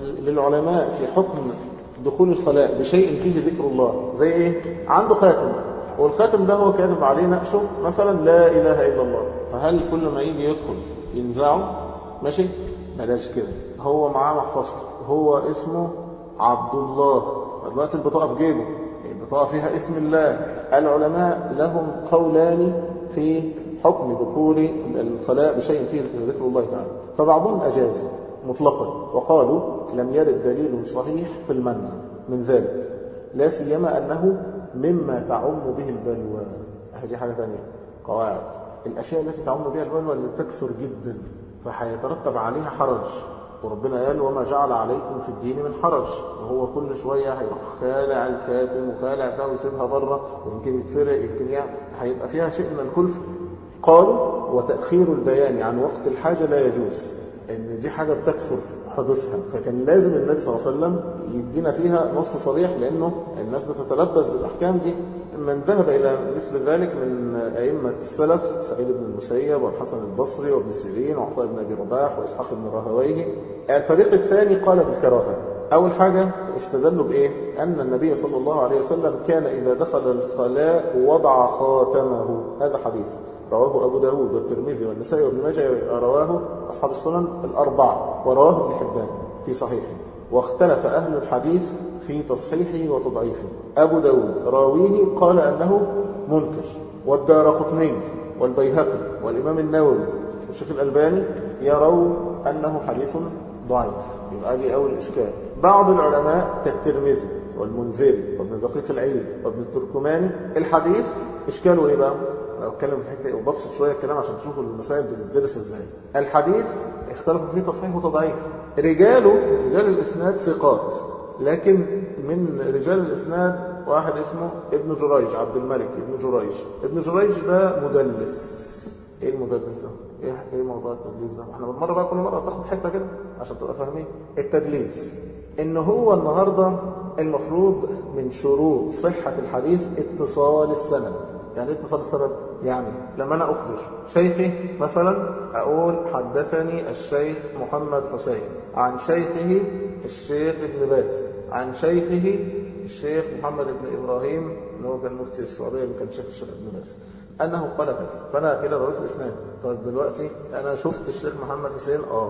[SPEAKER 1] للعلماء في حكم دخول الخلاء بشيء فيه ذكر الله زي إيه؟ عنده خاتم والخاتم ده هو كاتب عليه نقشه مثلا لا إله إلا الله فهل كل ما يجي يدخل ينزعه ماشي بلاش كده هو معاه محفظته هو اسمه عبد الله دلوقتي البطاقة في جيبه البطاقة فيها اسم الله العلماء لهم قولان في حكم دخول الخلاء بشيء فيه ذكر الله تعالى فبعضهم أجاز مطلقا وقالوا لم يرد دليل صحيح في المنع من ذلك لا سيما أنه مما تعم به البلوى هذه حاجة ثانية قواعد الأشياء التي تعم بها البلوى اللي تكثر جدا فهيترتب عليها حرج وربنا قال وما جعل عليكم في الدين من حرج وهو كل شوية هيروح خالع الكاتم وخالع ده ويسيبها بره ويمكن يتسرق يمكن يعني هيبقى فيها شيء من الكلفة قالوا وتأخير البيان عن وقت الحاجة لا يجوز ان دي حاجة بتكثر حدوثها فكان لازم النبي صلى الله عليه وسلم يدينا فيها نص صريح لأنه الناس بتتلبس بالأحكام دي من ذهب إلى مثل ذلك من أئمة السلف سعيد بن المسيب والحسن البصري وابن سيرين وعطاء بن أبي رباح وإسحاق بن راهويه الفريق الثاني قال بالكراهة أول حاجة استدلوا بإيه؟ أن النبي صلى الله عليه وسلم كان إذا دخل الخلاء وضع خاتمه هذا حديث رواه أبو داود والترمذي والنسائي وابن ماجه رواه أصحاب السنن الأربعة ورواه ابن حبان في صحيحه واختلف أهل الحديث في تصحيحه وتضعيفه أبو داود راويه قال أنه منكر والدار قطني والبيهقي والإمام النووي والشيخ الألباني يرون أنه حديث ضعيف يبقى دي أول إشكال بعض العلماء كالترمذي والمنذري وابن دقيق العيد وابن التركماني الحديث إشكاله إيه بقى؟ أنا أتكلم في الحته وببسط شوية الكلام عشان تشوفوا المسائل بتدرس إزاي الحديث اختلفوا فيه تصحيح وتضعيف رجاله رجال الإسناد ثقات لكن من رجال الإسناد واحد اسمه ابن جريج عبد الملك ابن جريج ابن جريج ده مدلس ايه المدلس ده ايه ايه موضوع التدليس ده احنا بالمره بقى كل مره تاخد حته كده عشان تبقى فاهمين التدليس ان هو النهارده المفروض من شروط صحه الحديث اتصال السند يعني ايه اتصال السند يعني لما انا اخبر شيخي مثلا اقول حدثني الشيخ محمد حسين عن شيخه الشيخ ابن باز عن شيخه الشيخ محمد بن ابراهيم اللي هو كان مفتي السعوديه اللي كان شيخ الشيخ ابن باز انه قال كذا فانا كده رويت الاسناد طيب دلوقتي انا شفت الشيخ محمد حسين اه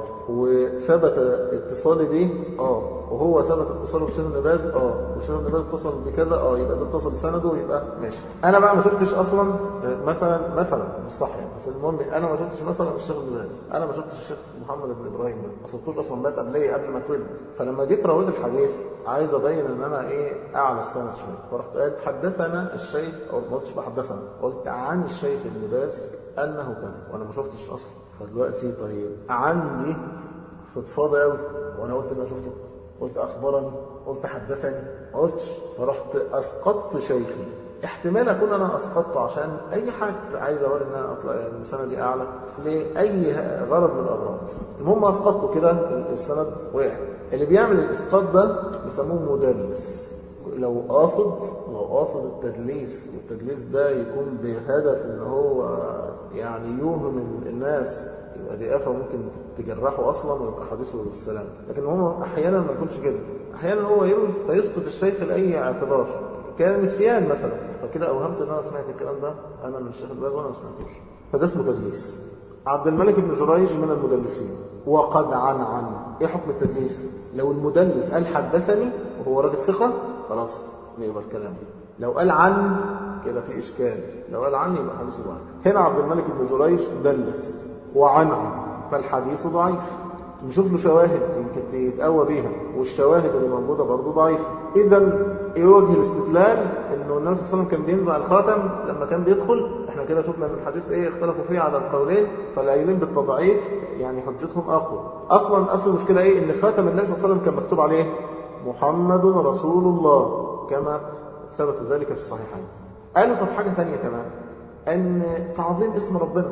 [SPEAKER 1] وثبت اتصالي بيه اه وهو ثبت اتصاله بشيخ ابن باز اه وشيخ ابن باز اتصل بكذا اه يبقى ده اتصل سنده يبقى ماشي انا بقى ما شفتش اصلا مثلا مثلا مش صح يعني بس المهم انا ما شفتش مثلا الشيخ ابن باز انا ما شفتش الشيخ محمد بن ابراهيم ده ما شفتوش اصلا مات قبليه قبل ما اتولد فلما جيت رويت الحديث عايز ابين ان انا ايه اعلى السند شويه فرحت قال حدثنا الشيخ او ما قلتش بحدثنا قلت عن الشيخ ابن باز انه كذا وانا ما شفتش اصلا فدلوقتي طيب عندي فضفاضة قوي وانا قلت ان انا شفته قلت اخبرني قلت حدثني ما قلتش فرحت اسقطت شيخي احتمال اكون انا اسقطته عشان اي حاجه عايز اقول ان انا اطلع يعني السنه دي اعلى لاي غرض من الاغراض المهم اسقطته كده السند وقع اللي بيعمل الاسقاط ده بيسموه مدلس لو قاصد لو قاصد التدليس والتدليس ده يكون بهدف ان هو يعني يوهم الناس يبقى دي آفة ممكن تجرحه أصلا ويبقى حديثه بالسلام لكن هو أحيانا ما يكونش كده أحيانا هو يروي فيسقط الشيخ لأي اعتبار كان نسيان مثلا فكده أوهمت أن أنا سمعت الكلام ده أنا من الشيخ الباز وأنا ما سمعتوش فده اسمه تدليس عبد الملك بن جريج من المدلسين وقد عن عن ايه حكم التدليس لو المدلس قال حدثني وهو راجل ثقة خلاص نقبل كلامه لو قال عن كده في إشكال لو قال عن يبقى حديثه ضعيف هنا عبد الملك بن جريج دلس وعنعن فالحديث ضعيف نشوف له شواهد يمكن يتقوى بيها والشواهد اللي موجودة برضه ضعيفة إذا إيه وجه الاستدلال إنه النبي صلى الله عليه وسلم كان بينزع الخاتم لما كان بيدخل إحنا كده شفنا من الحديث إيه اختلفوا فيه على القولين فالقايلين بالتضعيف يعني حجتهم أقوى أصلا أصل المشكلة إيه إن خاتم النبي صلى الله عليه وسلم كان مكتوب عليه محمد رسول الله كما ثبت ذلك في الصحيحين قالوا طب حاجة ثانية كمان أن تعظيم اسم ربنا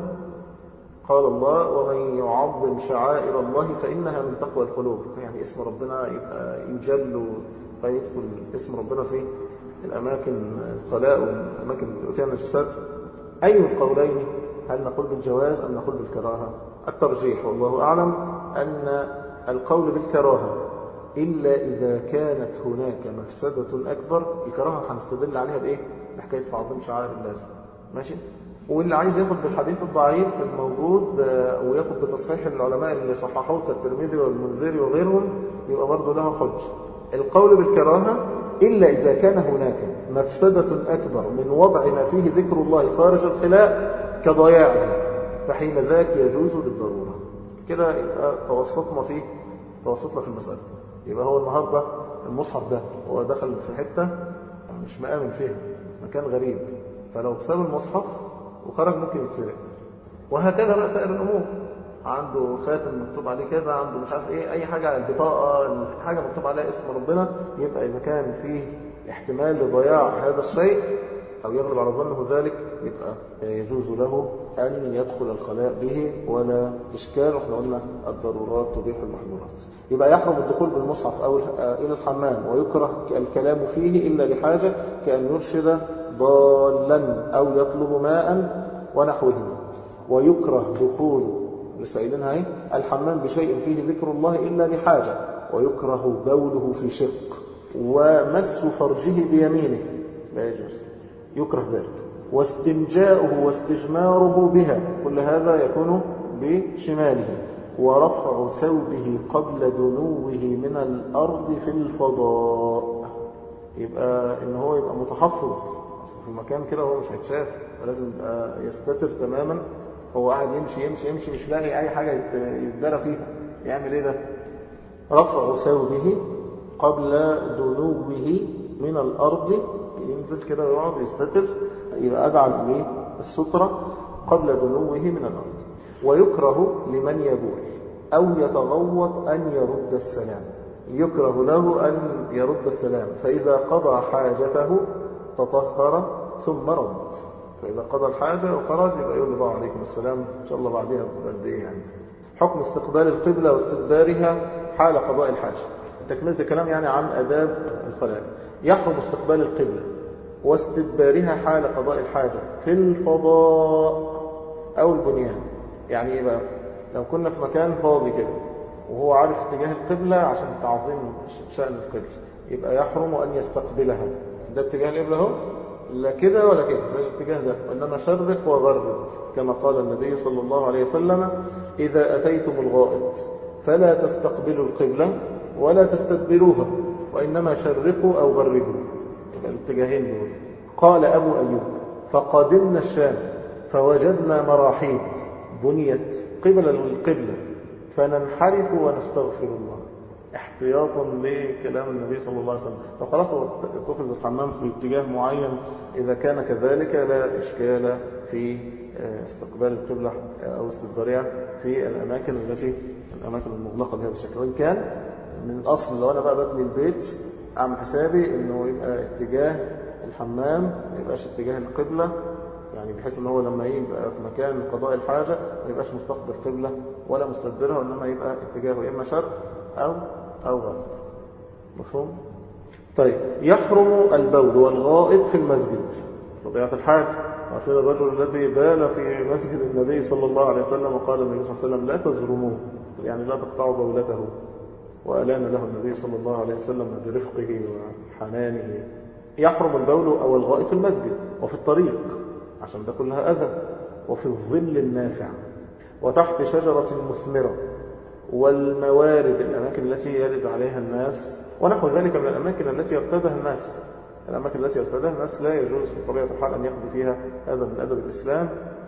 [SPEAKER 1] قال الله ومن يعظم شعائر الله فإنها من تقوى القلوب يعني اسم ربنا يبقى يجل فيدخل اسم ربنا في الأماكن الخلاء والأماكن اللي فيها النجسات أي القولين هل نقول بالجواز أم نقول بالكراهة الترجيح والله أعلم أن القول بالكراهة إلا إذا كانت هناك مفسدة أكبر الكراهة هنستدل عليها بإيه؟ بحكاية تعظيم شعائر الله ماشي؟ واللي عايز ياخد بالحديث الضعيف الموجود وياخد بتصحيح العلماء اللي صححوه كالترمذي والمنذري وغيرهم يبقى برضه له حج القول بالكراهة إلا إذا كان هناك مفسدة أكبر من وضع ما فيه ذكر الله خارج الخلاء كضياعه فحين ذاك يجوز بالضرورة كده يبقى توسطنا فيه توسطنا في المسألة يبقى هو النهاردة المصحف ده هو دخل في حتة مش مآمن فيها مكان غريب فلو ساب المصحف وخرج ممكن يتسرق وهكذا بقى سائر الأمور عنده خاتم مكتوب عليه كذا عنده مش عارف ايه اي حاجة على البطاقة حاجة مكتوب عليها اسم ربنا يبقى اذا كان فيه احتمال لضياع هذا الشيء او يغلب على ظنه ذلك يبقى يجوز له ان يدخل الخلاء به ولا اشكال واحنا قلنا الضرورات تبيح المحظورات يبقى يحرم الدخول بالمصحف او الى الحمام ويكره الكلام فيه الا لحاجة كأن يرشد ضالا أو يطلب ماء ونحوهما ويكره دخول لسائلينها ايه الحمام بشيء فيه ذكر الله إلا لحاجة ويكره بوله في شق ومس فرجه بيمينه لا يجوز يكره ذلك واستنجاؤه واستجماره بها كل هذا يكون بشماله ورفع ثوبه قبل دنوه من الأرض في الفضاء يبقى ان هو يبقى متحفظ في مكان كده هو مش هيتشاف فلازم يبقى يستتر تماما هو قاعد يمشي يمشي يمشي مش لاقي اي حاجه يتدرى فيها يعمل ايه ده رفع ثوبه قبل دنوه من الارض ينزل كده ويقعد يستتر يبقى ادعى الايه الستره قبل دنوه من الارض ويكره لمن يبول او يتغوط ان يرد السلام يكره له أن يرد السلام فإذا قضى حاجته تطهر ثم رد فإذا قضى الحاجة وخرج يبقى يقول له بقى عليكم السلام إن شاء الله بعدها بقد إيه يعني حكم استقبال القبلة واستدبارها حال قضاء الحاجة تكملة الكلام يعني عن أداب الخلاء يحرم استقبال القبلة واستدبارها حال قضاء الحاجة في الفضاء أو البنيان يعني إيه بقى لو كنا في مكان فاضي كده وهو عارف اتجاه القبلة عشان تعظيم شأن القبلة يبقى يحرم أن يستقبلها ده اتجاه القبلة اهو لا كده ولا كده من الاتجاه ده وإنما شرق وغرب كما قال النبي صلى الله عليه وسلم إذا أتيتم الغائط فلا تستقبلوا القبلة ولا تستدبروها وإنما شرقوا أو غربوا يبقى الاتجاهين دول قال أبو أيوب فقدمنا الشام فوجدنا مراحيض بنيت قبل القبلة فننحرف ونستغفر الله احتياطا لكلام النبي صلى الله عليه وسلم فخلاص هو اتخذ الحمام في اتجاه معين إذا كان كذلك لا إشكال في استقبال القبلة أو استدبارها في الأماكن التي الأماكن المغلقة بهذا الشكل وإن كان من الأصل لو أنا بقى ببني البيت أعمل حسابي إنه يبقى اتجاه الحمام ما يبقاش اتجاه القبلة يعني بحيث ان هو لما يبقى في مكان قضاء الحاجة ما يبقاش مستقبل قبلة ولا مستدبرها وانما يبقى اتجاهه اما شرق او او غرب مفهوم طيب يحرم البول والغائط في المسجد طبيعة الحال عارفين الرجل الذي بال في مسجد النبي صلى الله عليه وسلم وقال النبي صلى الله عليه وسلم لا تزرموه يعني لا تقطعوا بولته وألان له النبي صلى الله عليه وسلم برفقه وحنانه يحرم البول أو الغائط في المسجد وفي الطريق عشان ده كلها أذى وفي الظل النافع وتحت شجرة مثمرة والموارد الأماكن التي يرد عليها الناس ونحو ذلك من الأماكن التي يرتدها الناس الأماكن التي يرتدها الناس لا يجوز بطبيعة الحال أن يقضي فيها هذا من أدب الإسلام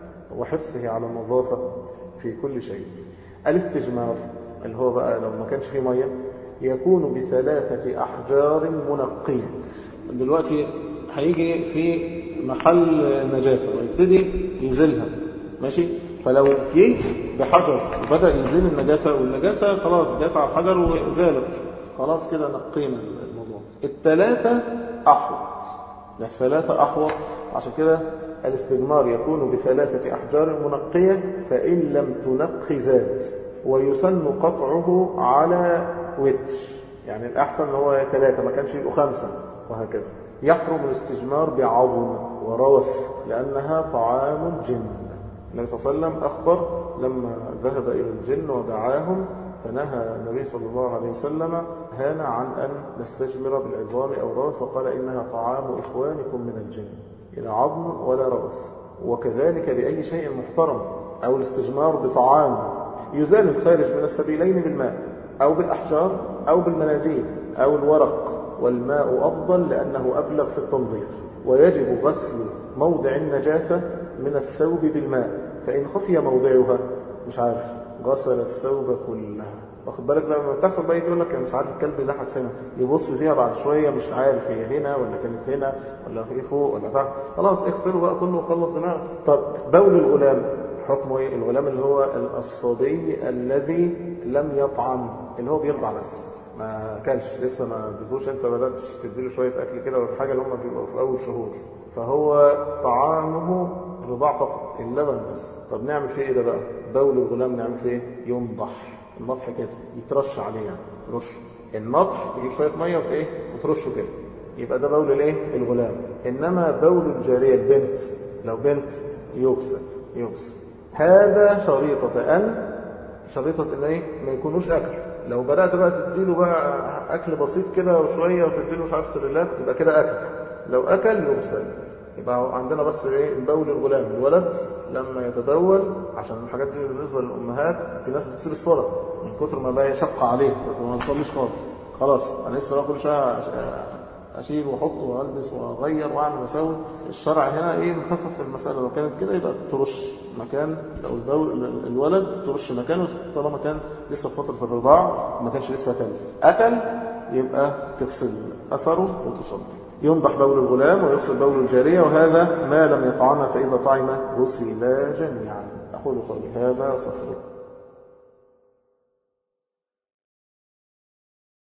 [SPEAKER 1] وحرصه على النظافة في كل شيء الاستجمار اللي هو بقى لو ما كانش فيه مية يكون بثلاثة أحجار منقية دلوقتي هيجي في محل نجاسة ويبتدي يزيلها ماشي فلو جه بحجر وبدأ يزيل النجاسة والنجاسة خلاص جت على الحجر وزالت خلاص كده نقينا الموضوع الثلاثة أحوط الثلاثة أحوط عشان كده الاستجمار يكون بثلاثة أحجار منقية فإن لم تنق زاد ويسن قطعه على وتر يعني الأحسن هو ثلاثة ما كانش يبقوا خمسة وهكذا يحرم الاستجمار بعظم وروث لأنها طعام الجن النبي صلى الله عليه وسلم أخبر لما ذهب إلى الجن ودعاهم فنهى النبي صلى الله عليه وسلم هانا عن أن نستجمر بالعظام أو الروث وقال إنها طعام إخوانكم من الجن إلى عظم ولا روث وكذلك بأي شيء محترم أو الاستجمار بطعام يزال الخارج من السبيلين بالماء أو بالأحجار أو بالمنازيل أو الورق والماء أفضل لأنه أبلغ في التنظيف ويجب غسل موضع النجاسة من الثوب بالماء فإن خفي موضعها مش عارف غسل الثوب كلها واخد بالك لما بتحصل بقى يقول لك مش عارف الكلب لحس هنا يبص فيها بعد شويه مش عارف هي هنا ولا كانت هنا ولا في فوق ولا تحت خلاص اغسله بقى كله وخلص دماغك طب بول الغلام حكمه ايه الغلام اللي هو الصبي الذي لم يطعم اللي هو بيرضع بس ما كانش لسه ما اديتوش انت بدات تديله شويه اكل كده ولا حاجه اللي هم بيبقوا في اول شهور فهو طعامه رضاع فقط اللبن بس طب نعمل فيه ايه ده بقى بول الغلام نعمل فيه ايه ينضح النضح كده يترش عليه يعني رش النضح تجيب شويه ميه وايه وترشه كده يبقى ده بول الايه الغلام انما بول الجاريه البنت لو بنت يغسل يغسل هذا شريطه ان شريطه ان ايه ما يكونوش اكل لو بدات بقى تديله بقى اكل بسيط كده وشويه وتديله مش عارف سريلات يبقى كده اكل لو اكل يغسل يبقى عندنا بس ايه بول الغلام الولد لما يتبول عشان الحاجات دي بالنسبه للامهات في ناس بتسيب الصلاه من كتر ما بقى يشق عليه ما تصليش خالص خلاص انا لسه بقى كل شويه اشيل واحط والبس واغير واعمل واسوي الشرع هنا ايه مخفف المساله لو كانت كده يبقى ترش مكان لو البول الولد ترش مكانه طالما كان لسه في فتره الرضاع ما كانش لسه اكل اكل يبقى تغسل اثره وتصلي ينضح بول الغلام ويغسل بول الجارية وهذا ما لم يطعم فإذا طعم غسل جميعا أقول قولي هذا وصفر